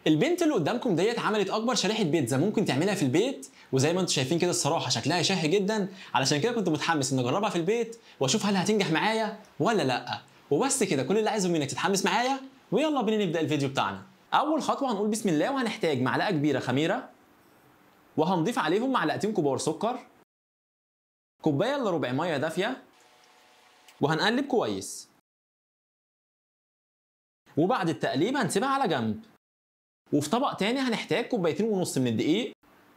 البنت اللي قدامكم ديت عملت اكبر شريحه بيتزا ممكن تعملها في البيت وزي ما انتم شايفين كده الصراحه شكلها شهي جدا علشان كده كنت متحمس ان اجربها في البيت واشوف هل هتنجح معايا ولا لا وبس كده كل اللي عايزه منك تتحمس معايا ويلا بينا نبدا الفيديو بتاعنا اول خطوه هنقول بسم الله وهنحتاج معلقه كبيره خميره وهنضيف عليهم معلقتين كبار سكر كوبايه الا ربع ميه دافيه وهنقلب كويس وبعد التقليب هنسيبها على جنب وفي طبق تاني هنحتاج كوبايتين ونص من الدقيق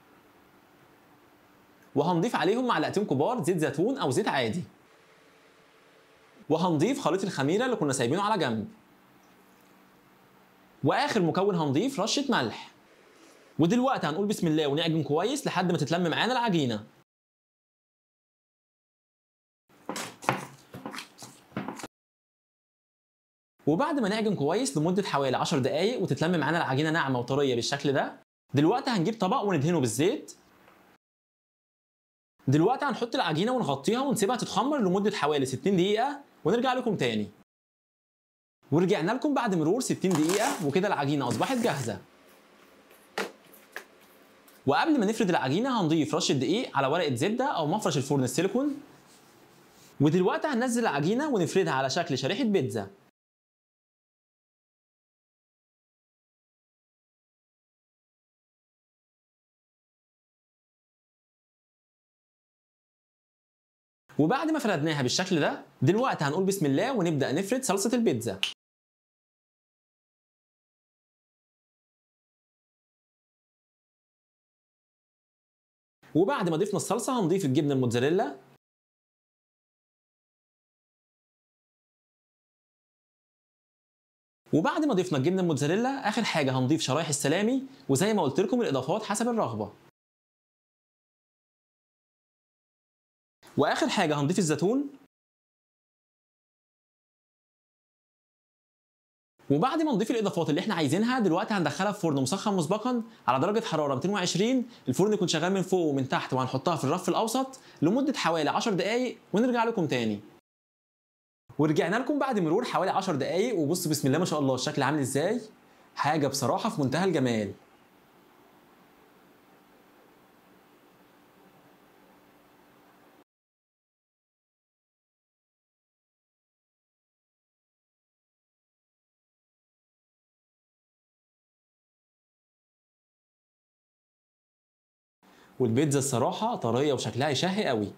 وهنضيف عليهم معلقتين كبار زيت زيتون او زيت عادي وهنضيف خليط الخميره اللي كنا سايبينه على جنب واخر مكون هنضيف رشه ملح ودلوقتي هنقول بسم الله ونعجن كويس لحد ما تتلم معانا العجينه وبعد ما نعجن كويس لمده حوالي 10 دقائق وتتلم معانا العجينه ناعمه وطريه بالشكل ده دلوقتي هنجيب طبق وندهنه بالزيت دلوقتي هنحط العجينه ونغطيها ونسيبها تتخمر لمده حوالي 60 دقيقه ونرجع لكم تاني ورجعنا لكم بعد مرور 60 دقيقه وكده العجينه اصبحت جاهزه وقبل ما نفرد العجينه هنضيف رشه دقيق على ورقه زبده او مفرش الفرن السيليكون ودلوقتي هننزل العجينه ونفردها على شكل شريحه بيتزا وبعد ما فردناها بالشكل ده دلوقتي هنقول بسم الله ونبدا نفرد صلصه البيتزا وبعد ما ضفنا الصلصه هنضيف الجبنه الموتزاريلا وبعد ما ضفنا الجبنه الموتزاريلا اخر حاجه هنضيف شرايح السلامي وزي ما قلت لكم الاضافات حسب الرغبه واخر حاجه هنضيف الزيتون وبعد ما نضيف الاضافات اللي احنا عايزينها دلوقتي هندخلها في فرن مسخن مسبقا على درجه حراره 220 الفرن يكون شغال من فوق ومن تحت وهنحطها في الرف الاوسط لمده حوالي 10 دقائق ونرجع لكم تاني ورجعنا لكم بعد مرور حوالي 10 دقائق وبص بسم الله ما شاء الله الشكل عامل ازاي حاجه بصراحه في منتهى الجمال والبيتزا الصراحه طريه وشكلها يشهي قوي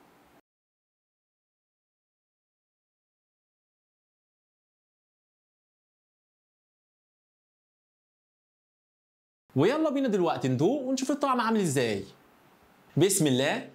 ويلا بينا دلوقتي ندوق ونشوف الطعم عامل ازاي بسم الله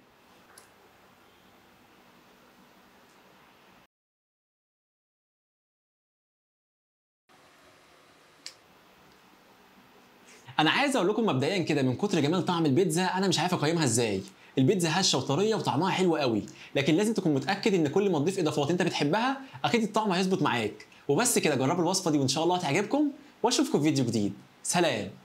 انا عايز اقول لكم مبدئيا كده من كتر جمال طعم البيتزا انا مش عارف اقيمها ازاي البيتزا هشه وطريه وطعمها حلو قوي لكن لازم تكون متاكد ان كل ما تضيف اضافات انت بتحبها اكيد الطعم هيظبط معاك وبس كده جربوا الوصفه دي وان شاء الله هتعجبكم واشوفكم في فيديو جديد سلام